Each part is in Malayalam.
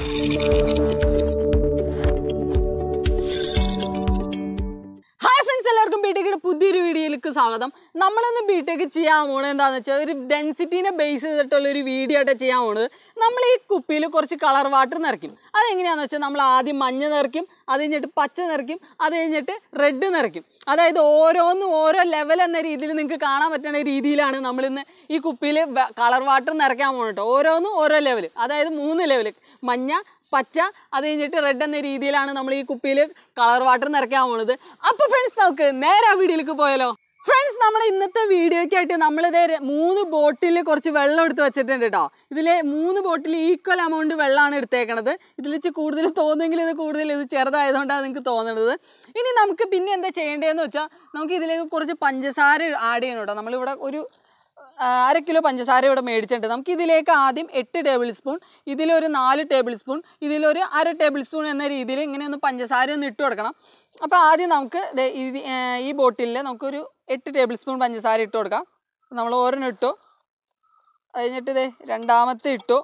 ഹായ് ഫ്രണ്ട്സ് എല്ലാവർക്കും ബിടെക്കിയുടെ പുതിയൊരു വീഡിയോയിലേക്ക് സ്വാഗതം നമ്മളിന്ന് ബിടെക്ക് ചെയ്യാൻ പോണത് എന്താണെന്ന് വെച്ചാൽ ഒരു ഡെൻസിറ്റീനെ ബേസ് ചെയ്തിട്ടുള്ള ഒരു വീഡിയോ ആയിട്ട് ചെയ്യാൻ പോണത് നമ്മൾ ഈ കുപ്പിയിൽ കുറച്ച് കളർ വാട്ടർ നിറയ്ക്കും അതെങ്ങനെയാണെന്ന് വെച്ചാൽ നമ്മൾ ആദ്യം മഞ്ഞ നിറയ്ക്കും അത് കഴിഞ്ഞിട്ട് പച്ച നിറയ്ക്കും അത് കഴിഞ്ഞിട്ട് റെഡ് നിറയ്ക്കും അതായത് ഓരോന്നും ഓരോ ലെവൽ എന്ന രീതിയിൽ നിങ്ങൾക്ക് കാണാൻ പറ്റുന്ന രീതിയിലാണ് നമ്മളിന്ന് ഈ കുപ്പിയിൽ കളർ വാട്ടർ നിറയ്ക്കാൻ പോകുന്നത് കേട്ടോ ഓരോന്നും ഓരോ ലെവൽ അതായത് മൂന്ന് ലെവൽ മഞ്ഞ പച്ച അത് കഴിഞ്ഞിട്ട് റെഡ് എന്ന രീതിയിലാണ് നമ്മൾ ഈ കുപ്പിയിൽ കളർ വാട്ടർ നിറയ്ക്കാൻ പോണത് അപ്പൊ ഫ്രണ്ട്സ് നമുക്ക് നേരെ ആ വീഡിയോയിലേക്ക് പോയാലോ ഫ്രണ്ട്സ് നമ്മുടെ ഇന്നത്തെ വീഡിയോയ്ക്കായിട്ട് നമ്മളിത് മൂന്ന് ബോട്ടിൽ കുറച്ച് വെള്ളം എടുത്ത് വെച്ചിട്ടുണ്ട് കേട്ടോ ഇതിൽ മൂന്ന് ബോട്ടിൽ ഈക്വൽ എമൗണ്ട് വെള്ളമാണ് എടുത്തേക്കണത് ഇതിൽ വെച്ച് കൂടുതൽ തോന്നുമെങ്കിൽ ഇത് കൂടുതൽ ഇത് ചെറുതായതുകൊണ്ടാണ് നിങ്ങൾക്ക് തോന്നുന്നത് ഇനി നമുക്ക് പിന്നെ എന്താ ചെയ്യേണ്ടതെന്ന് വെച്ചാൽ നമുക്ക് ഇതിലേക്ക് കുറച്ച് പഞ്ചസാര ആഡ് ചെയ്യണം കേട്ടോ നമ്മളിവിടെ ഒരു ആ, അര കിലോ പഞ്ചസാര ഇവിടെ മേടിച്ചിട്ടുണ്ട് നമുക്ക് ഇതിലേക്ക് ആദ്യം എട്ട് ടേബിൾ സ്പൂൺ ഇതിലൊരു നാല് ടേബിൾ സ്പൂൺ ഇതിലൊരു അര ടേബിൾ സ്പൂൺ എന്ന രീതിയിൽ ഇങ്ങനെ ഒന്ന് പഞ്ചസാര ഒന്ന് ഇട്ട് കൊടുക്കണം അപ്പോൾ ആദ്യം നമുക്ക് ദേ ഇത് ഏ, ഈ ബോട്ടിലിൽ നമുക്കൊരു എട്ട് ടേബിൾ സ്പൂൺ പഞ്ചസാര ഇട്ട് കൊടുക്കാം നമ്മൾ ഓരോന്നും ഇട്ടു അത് കഴിഞ്ഞിട്ട് ഇതേ രണ്ടാമത്തെ ഇട്ടു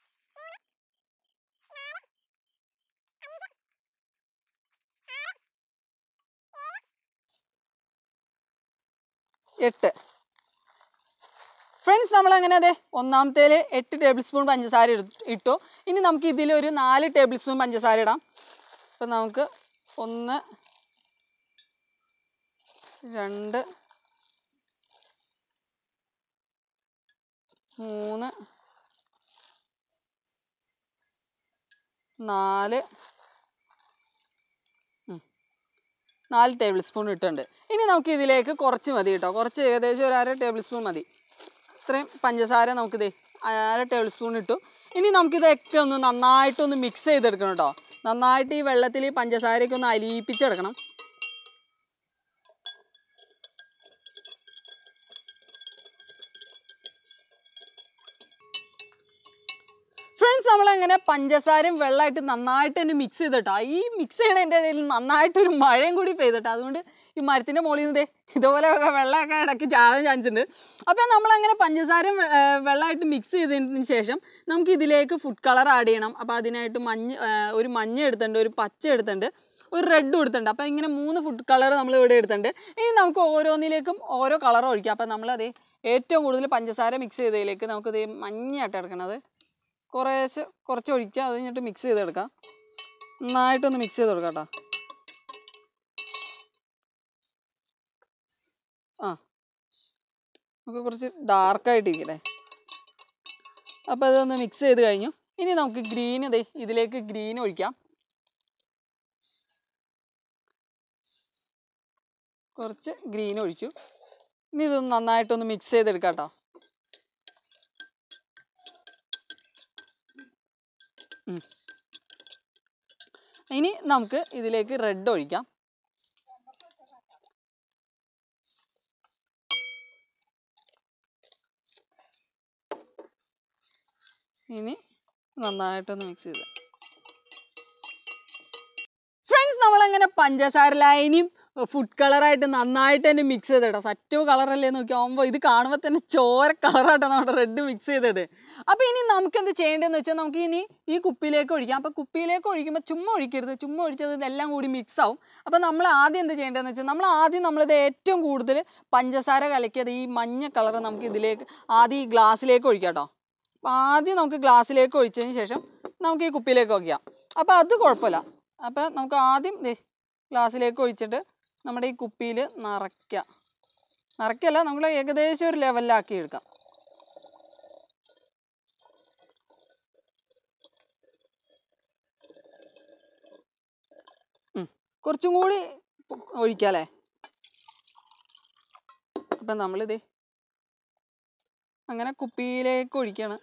എട്ട് ഫ്രണ്ട്സ് നമ്മൾ അങ്ങനെ അതെ ഒന്നാമത്തേൽ എട്ട് ടേബിൾ സ്പൂൺ പഞ്ചസാര ഇടു- ഇട്ടു ഇനി നമുക്ക് ഇതിലൊരു നാല് ടേബിൾ സ്പൂൺ പഞ്ചസാര ഇടാം അപ്പം നമുക്ക് ഒന്ന് രണ്ട് മൂന്ന് നാല് ഉം. നാല് ടേബിൾ സ്പൂൺ ഇട്ടുണ്ട് ഇനി നമുക്ക് ഇതിലേക്ക് കുറച്ച് മതി കേട്ടോ കുറച്ച് ഏകദേശം ഒരു അര ടേബിൾ സ്പൂൺ മതി ഇത്രയും പഞ്ചസാര നമുക്കിത് അര ടേബിൾ സ്പൂൺ ഇട്ടു ഇനി നമുക്കിതൊക്കെ ഒന്ന് നന്നായിട്ടൊന്ന് മിക്സ് ചെയ്തെടുക്കണം കേട്ടോ നന്നായിട്ട് ഈ വെള്ളത്തിൽ ഈ പഞ്ചസാരയൊക്കെ ഒന്ന് അലിയിപ്പിച്ചെടുക്കണം ഫ്രണ്ട്സ് നമ്മളങ്ങനെ പഞ്ചസാരയും വെള്ളമായിട്ട് നന്നായിട്ട് തന്നെ മിക്സ് ചെയ്തിട്ടാ ഈ മിക്സ് ചെയ്യണതിൻ്റെ ഇടയിൽ നന്നായിട്ടൊരു മഴയും കൂടി പെയ്തിട്ടാ അതുകൊണ്ട് ഈ മരത്തിൻ്റെ മുകളിൽ നിന്ന് ദേ ഇതുപോലെയൊക്കെ വെള്ളമൊക്കെ ഇടയ്ക്ക് ചാടാൻ ചാൻസ് ഉണ്ട് അപ്പോൾ നമ്മളങ്ങനെ പഞ്ചസാരയും വെ- ഏർ വെള്ളമായിട്ട് മിക്സ് ചെയ്തതിന് ശേഷം നമുക്ക് ഇതിലേക്ക് ഫുഡ് കളർ ആഡ് ചെയ്യണം അപ്പോൾ അതിനായിട്ട് മഞ്ഞ ഏർ ഒരു മഞ്ഞ എടുത്തിട്ടുണ്ട് ഒരു പച്ച എടുത്തിട്ടുണ്ട് ഒരു റെഡ് എടുത്തിട്ടുണ്ട് അപ്പോൾ ഇങ്ങനെ മൂന്ന് ഫുഡ് കളർ നമ്മൾ ഇവിടെ എടുത്തിട്ടുണ്ട് ഇനി നമുക്ക് ഓരോന്നിലേക്കും ഓരോ കളർ ഒഴിക്കാം അപ്പോൾ നമ്മളത് ഏറ്റവും കൂടുതൽ പഞ്ചസാര മിക്സ് ചെയ്തതിലേക്ക് നമുക്കിത് മഞ്ഞയായിട്ട് എടുക്കണത് കുറേശ്ശെ കുറച്ച് ഒഴിക്കുക അത് കഴിഞ്ഞിട്ട് മിക്സ് ചെയ്തെടുക്കാം നന്നായിട്ടൊന്ന് മിക്സ് ചെയ്ത് കൊടുക്കാം കേട്ടോ ആ നമുക്ക് കുറച്ച് ഡാർക്കായിട്ടിരിക്കട്ടെ അപ്പോൾ അതൊന്ന് മിക്സ് ചെയ്ത് കഴിഞ്ഞു ഇനി നമുക്ക് ഗ്രീൻ ഇതേ ഇതിലേക്ക് ഗ്രീൻ ഒഴിക്കാം കുറച്ച് ഗ്രീൻ ഒഴിച്ചു ഇനി ഇതൊന്ന് നന്നായിട്ടൊന്ന് മിക്സ് ചെയ്തെടുക്കാം കേട്ടോ ഉം. ഇനി നമുക്ക് ഇതിലേക്ക് റെഡ് ഒഴിക്കാം ഇനി നന്നായിട്ടൊന്ന് മിക്സ് ചെയ്ത് ഫ്രണ്ട്സ് നമ്മളങ്ങനെ പഞ്ചസാര ലൈനിയും ഫുഡ് കളറായിട്ട് നന്നായിട്ട് തന്നെ മിക്സ് ചെയ്തിടാം സറ്റോ കളറല്ലേ നോക്കി ആകുമ്പോൾ ഇത് കാണുമ്പോൾ തന്നെ ചോര കളറായിട്ടാണ് നമ്മുടെ റെഡ് മിക്സ് ചെയ്തിട്ട് അപ്പോൾ ഇനി നമുക്ക് എന്ത് ചെയ്യേണ്ടതെന്ന് വെച്ചാൽ നമുക്ക് ഇനി ഈ കുപ്പിയിലേക്ക് ഒഴിക്കാം അപ്പോൾ കുപ്പിയിലേക്ക് ഒഴിക്കുമ്പോൾ ചുമ്മാ ഒഴിക്കരുത് ചുമ്മാ ഒഴിച്ചത് ഇതെല്ലാം കൂടി മിക്സ് ആവും അപ്പോൾ നമ്മൾ ആദ്യം എന്ത് ചെയ്യേണ്ടതെന്ന് വെച്ചാൽ നമ്മൾ ആദ്യം നമ്മളിത് ഏറ്റവും കൂടുതൽ പഞ്ചസാര കലക്കിയത് ഈ മഞ്ഞ കളർ നമുക്ക് ഇതിലേക്ക് ആദ്യം ഈ ഗ്ലാസ്സിലേക്ക് ഒഴിക്കാം കേട്ടോ അപ്പോൾ ആദ്യം നമുക്ക് ഗ്ലാസ്സിലേക്ക് ഒഴിച്ചതിന് ശേഷം നമുക്ക് ഈ കുപ്പിയിലേക്ക് ഒഴിക്കാം അപ്പോൾ അത് കുഴപ്പമില്ല അപ്പോൾ നമുക്ക് ആദ്യം ദേ ഗ്ലാസ്സിലേക്ക് ഒഴിച്ചിട്ട് നമ്മുടെ ഈ കുപ്പിയിൽ നിറയ്ക്കാം നിറയ്ക്കല്ല നമ്മൾ ഏകദേശം ഒരു ലെവലിലാക്കി എടുക്കാം ഉം. കുറച്ചും കൂടി ഒഴിക്കാം അല്ലേ അപ്പം നമ്മളിത് അങ്ങനെ കുപ്പിയിലേക്ക് ഒഴിക്കണം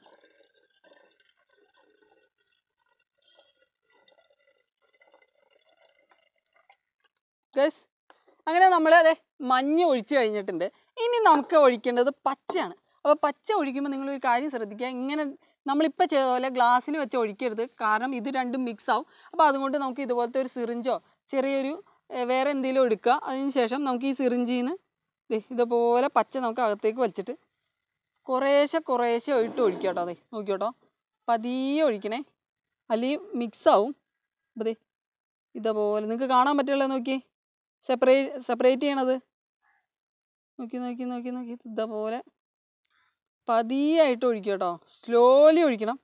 ഗസ് അങ്ങനെ നമ്മൾ അതെ മഞ്ഞ ഒഴിച്ച് കഴിഞ്ഞിട്ടുണ്ട് ഇനി നമുക്ക് ഒഴിക്കേണ്ടത് പച്ചയാണ് അപ്പോൾ പച്ച ഒഴിക്കുമ്പോൾ നിങ്ങളൊരു കാര്യം ശ്രദ്ധിക്കുക ഇങ്ങനെ നമ്മളിപ്പോൾ ചെയ്ത പോലെ ഗ്ലാസ്സിൽ വെച്ച് ഒഴിക്കരുത് കാരണം ഇത് രണ്ടും മിക്സ് ആവും അപ്പോൾ അതുകൊണ്ട് നമുക്ക് ഇതുപോലത്തെ ഒരു സിറിഞ്ചോ ചെറിയൊരു ഏർ, വേറെ എന്തെങ്കിലും എടുക്കുക അതിന് ശേഷം നമുക്ക് ഈ സിറിഞ്ചിൽ നിന്ന് ദേ ഇതുപോലെ പച്ച നമുക്ക് അകത്തേക്ക് വലിച്ചിട്ട് കുറേശ്ശെ കുറേശ്ശെ ഇട്ട് ഒഴിക്കുക കേട്ടോ അതെ നോക്കിയോട്ടോ പതിയെ ഒഴിക്കണേ അല്ലെങ്കിൽ മിക്സ് ആവും അപ്പോൾ ദേ ഇതേപോലെ നിങ്ങൾക്ക് കാണാൻ പറ്റുള്ളൂ നോക്കി സെപ്പറേറ്റ് സെപ്പറേറ്റ് ചെയ്യണത് നോക്കി നോക്കി നോക്കി നോക്കി ഇതേപോലെ പതിയായിട്ട് ഒഴിക്കുക കേട്ടോ സ്ലോലി ഒഴിക്കണം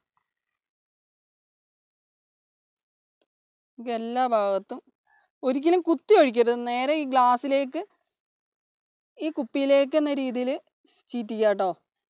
നമുക്ക് എല്ലാ ഭാഗത്തും ഒരിക്കലും കുത്തി ഒഴിക്കരുത് നേരെ ഈ ഗ്ലാസ്സിലേക്ക് ഈ കുപ്പിയിലേക്ക് എന്ന രീതിയിൽ ചീറ്റിക്കുക കേട്ടോ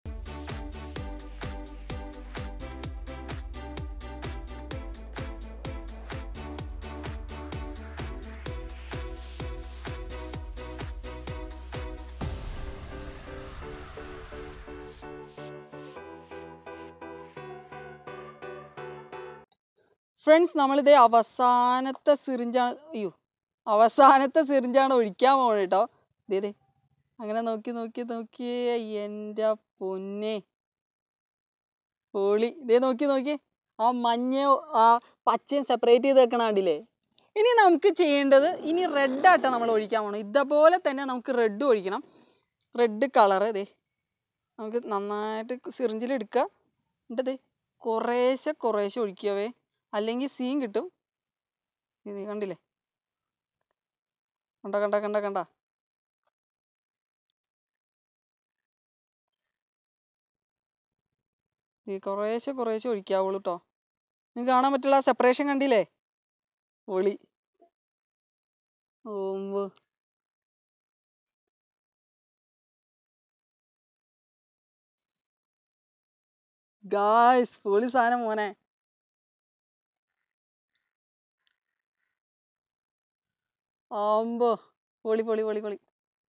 ഫ്രണ്ട്സ് നമ്മളിതേ അവസാനത്തെ സിറിഞ്ചാണ് അയ്യോ അവസാനത്തെ സിറിഞ്ചാണ് ഒഴിക്കാൻ പോകണം കേട്ടോ ദേ ദേ അങ്ങനെ നോക്കി നോക്കി നോക്കി എൻ്റെ പൊന്നെ പൊളി ഇതേ നോക്കി നോക്കി ആ മഞ്ഞയും ആ പച്ചയും സെപ്പറേറ്റ് ചെയ്ത് വെക്കണ കണ്ടില്ലേ ഇനി നമുക്ക് ചെയ്യേണ്ടത് ഇനി റെഡ് ആട്ടോ നമ്മൾ ഒഴിക്കാൻ പോകണം ഇതേപോലെ തന്നെ നമുക്ക് റെഡ് ഒഴിക്കണം റെഡ് കളറ് ഇതേ നമുക്ക് നന്നായിട്ട് സിറിഞ്ചിൽ എടുക്കുക എന്നിട്ട് ദേ കുറേശ്ശെ കുറേശ്ശെ ഒഴിക്കവേ അല്ലെങ്കിൽ സീൻ കിട്ടും ഇത് കണ്ടില്ലേ കണ്ട കണ്ട കണ്ട കണ്ട ഈ കുറേശ്ശെ കുറേശ്ശെ ഒഴിക്കാവുള്ളൂ കേട്ടോ നിങ്ങൾക്ക് കാണാൻ പറ്റുള്ള സെപ്പറേഷൻ കണ്ടില്ലേ ഒളി ഓമ്പ് ഗായ്സ് പൊളി സാധനം മോനെ ആമ്പോ പൊളി പൊളി പൊളി പൊളി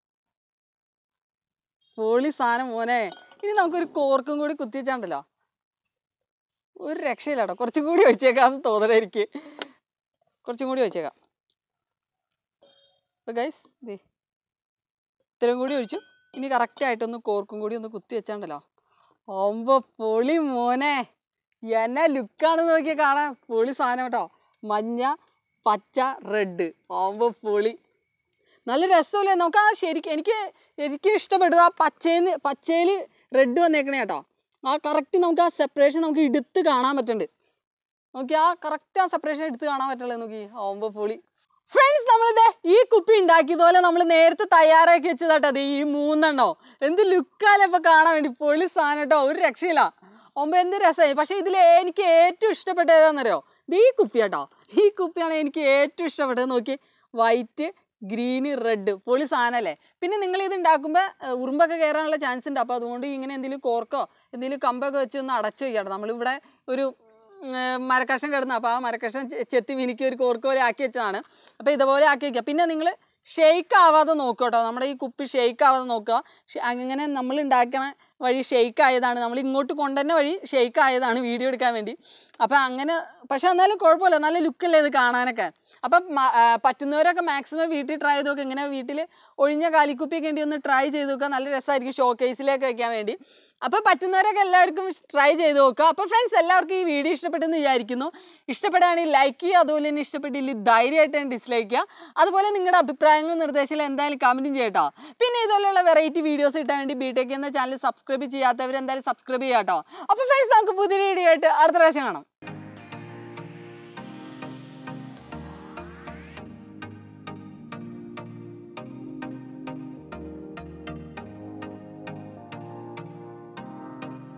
പൊളി സാധനം മോനെ ഇനി നമുക്കൊരു കോർക്കും കൂടി കുത്തിവെച്ചാണ്ടല്ലോ ഒരു രക്ഷയില്ല കേട്ടോ കുറച്ചും കൂടി ഒഴിച്ചേക്കാന്ന് തോന്നണേ എനിക്ക് കുറച്ചും കൂടി ഒഴിച്ചേക്കാം അപ്പോൾ ഗൈസ് ദേ ഇത്രയും കൂടി ഒഴിച്ചു ഇനി കറക്റ്റായിട്ടൊന്ന് കോർക്കും കൂടി ഒന്ന് കുത്തി വെച്ചാണ്ടല്ലോ ആവുമ്പോ പൊളി മോനെ എന്നെ ലുക്കാണ് നോക്കിയാൽ കാണാൻ പൊളി സാധനം കേട്ടോ മഞ്ഞ പച്ച റെഡ് ആവുമ്പോ പൊളി നല്ല രസമല്ലേ നമുക്ക് ആ ശരിക്കും എനിക്ക് എനിക്ക് ഇഷ്ടപ്പെട്ടത് ആ പച്ചയിൽ പച്ചയിൽ റെഡ് വന്നേക്കണേ കേട്ടോ ആ കറക്റ്റ് നമുക്ക് ആ സെപ്പറേഷൻ നമുക്ക് എടുത്ത് കാണാൻ പറ്റുന്നുണ്ട് നോക്കി ആ കറക്റ്റ് ആ സെപ്പറേഷൻ എടുത്ത് കാണാൻ പറ്റുള്ളൂ നോക്കി ആവുമ്പോൾ പൊളി ഫ്രണ്ട്സ് നമ്മളിത് ഈ കുപ്പി ഉണ്ടാക്കിയതുപോലെ നമ്മൾ നേരത്തെ തയ്യാറാക്കി വെച്ചതാട്ടോ അത് ഈ മൂന്നെണ്ണോ എന്ത് ലുക്കാലേ ഇപ്പൊ കാണാൻ വേണ്ടി പൊളി സാധനം കേട്ടോ ഒരു രക്ഷയില്ല ഒമ്പത് എന്ത് രസമായി പക്ഷേ ഇതിൽ എനിക്ക് ഏറ്റവും ഇഷ്ടപ്പെട്ട ഏതാണെന്നറിയോ ഇത് ഈ കുപ്പി കേട്ടോ ഈ കുപ്പിയാണ് എനിക്ക് ഏറ്റവും ഇഷ്ടപ്പെട്ടത് നോക്കി വൈറ്റ് ഗ്രീന് റെഡ് പൊളി സാധനമല്ലേ പിന്നെ നിങ്ങൾ ഇത് ഉണ്ടാക്കുമ്പോൾ ഉറുമ്പൊക്കെ കയറാനുള്ള ചാൻസ് ഉണ്ട് അപ്പോൾ അതുകൊണ്ട് ഇങ്ങനെ എന്തെങ്കിലും കോർക്കോ എന്തെങ്കിലും കമ്പൊക്കെ വെച്ച് ഒന്ന് അടച്ചു വയ്ക്കണം നമ്മളിവിടെ ഒരു ഉം, മരക്കഷ്ണം കിടന്നു അപ്പോൾ ആ മരക്കഷ്ണം ചെ- ചെത്തി മിനുക്കി ഒരു കോർക്ക് പോലെ ആക്കി വെച്ചതാണ് അപ്പോൾ ഇതുപോലെ ആക്കി വയ്ക്കുക പിന്നെ നിങ്ങൾ ഷെയ്ക്ക് ആവാതെ നോക്കുക കേട്ടോ നമ്മുടെ ഈ കുപ്പി ഷെയ്ക്ക് ആവാതെ നോക്കുക ഷെ- അങ്ങനെ നമ്മൾ ഉണ്ടാക്കണ വഴി ഷെയ്ക്ക് ആയതാണ് നമ്മൾ ഇങ്ങോട്ട് കൊണ്ടുതന്നെ വഴി ഷെയ്ക്ക് ആയതാണ് വീഡിയോ എടുക്കാൻ വേണ്ടി അപ്പം അങ്ങനെ പക്ഷെ എന്നാലും കുഴപ്പമില്ല നല്ല ലുക്കല്ലേ ഇത് കാണാനൊക്കെ അപ്പം മ- ആ, പറ്റുന്നവരൊക്കെ മാക്സിമം വീട്ടിൽ ട്രൈ ചെയ്ത് നോക്കുക ഇങ്ങനെ വീട്ടിൽ ഒഴിഞ്ഞ കാലിക്കുപ്പിയൊക്കെ വേണ്ടി ഒന്ന് ട്രൈ ചെയ്ത് നോക്കുക നല്ല രസമായിരിക്കും ഷോ കേസിലേക്ക് വെക്കാൻ വേണ്ടി അപ്പോൾ പറ്റുന്നവരൊക്കെ എല്ലാവർക്കും ട്രൈ ചെയ്ത് നോക്കുക അപ്പോൾ ഫ്രണ്ട്സ് എല്ലാവർക്കും ഈ വീഡിയോ ഇഷ്ടപ്പെട്ടെന്ന് വിചാരിക്കുന്നു ഇഷ്ടപ്പെടുകയാണെങ്കിൽ ലൈക്ക് ചെയ്യുക അതുപോലെ തന്നെ ഇഷ്ടപ്പെട്ടില്ല ധൈര്യമായിട്ട് തന്നെ ഡിസ്ലൈക്ക് ചെയ്യുക അതുപോലെ നിങ്ങളുടെ അഭിപ്രായങ്ങളും നിർദ്ദേശങ്ങളും എന്തായാലും കമൻറ്റും ചെയ്യട്ടോ പിന്നെ ഇതുപോലെയുള്ള വെറൈറ്റി വീഡിയോസ് കിട്ടാൻ വേണ്ടി ബിടെക് എന്ന ചാനൽ സബ്സ്ക്രൈബ് ചെയ്യാത്തവർ എന്തായാലും സബ്സ്ക്രൈബ് ചെയ്യാം കേട്ടോ അപ്പോൾ ഫ്രണ്ട്സ് നമുക്ക് പുതിയ വീഡിയോ ആയിട്ട് അടുത്ത പ്രാവശ്യം കാണാം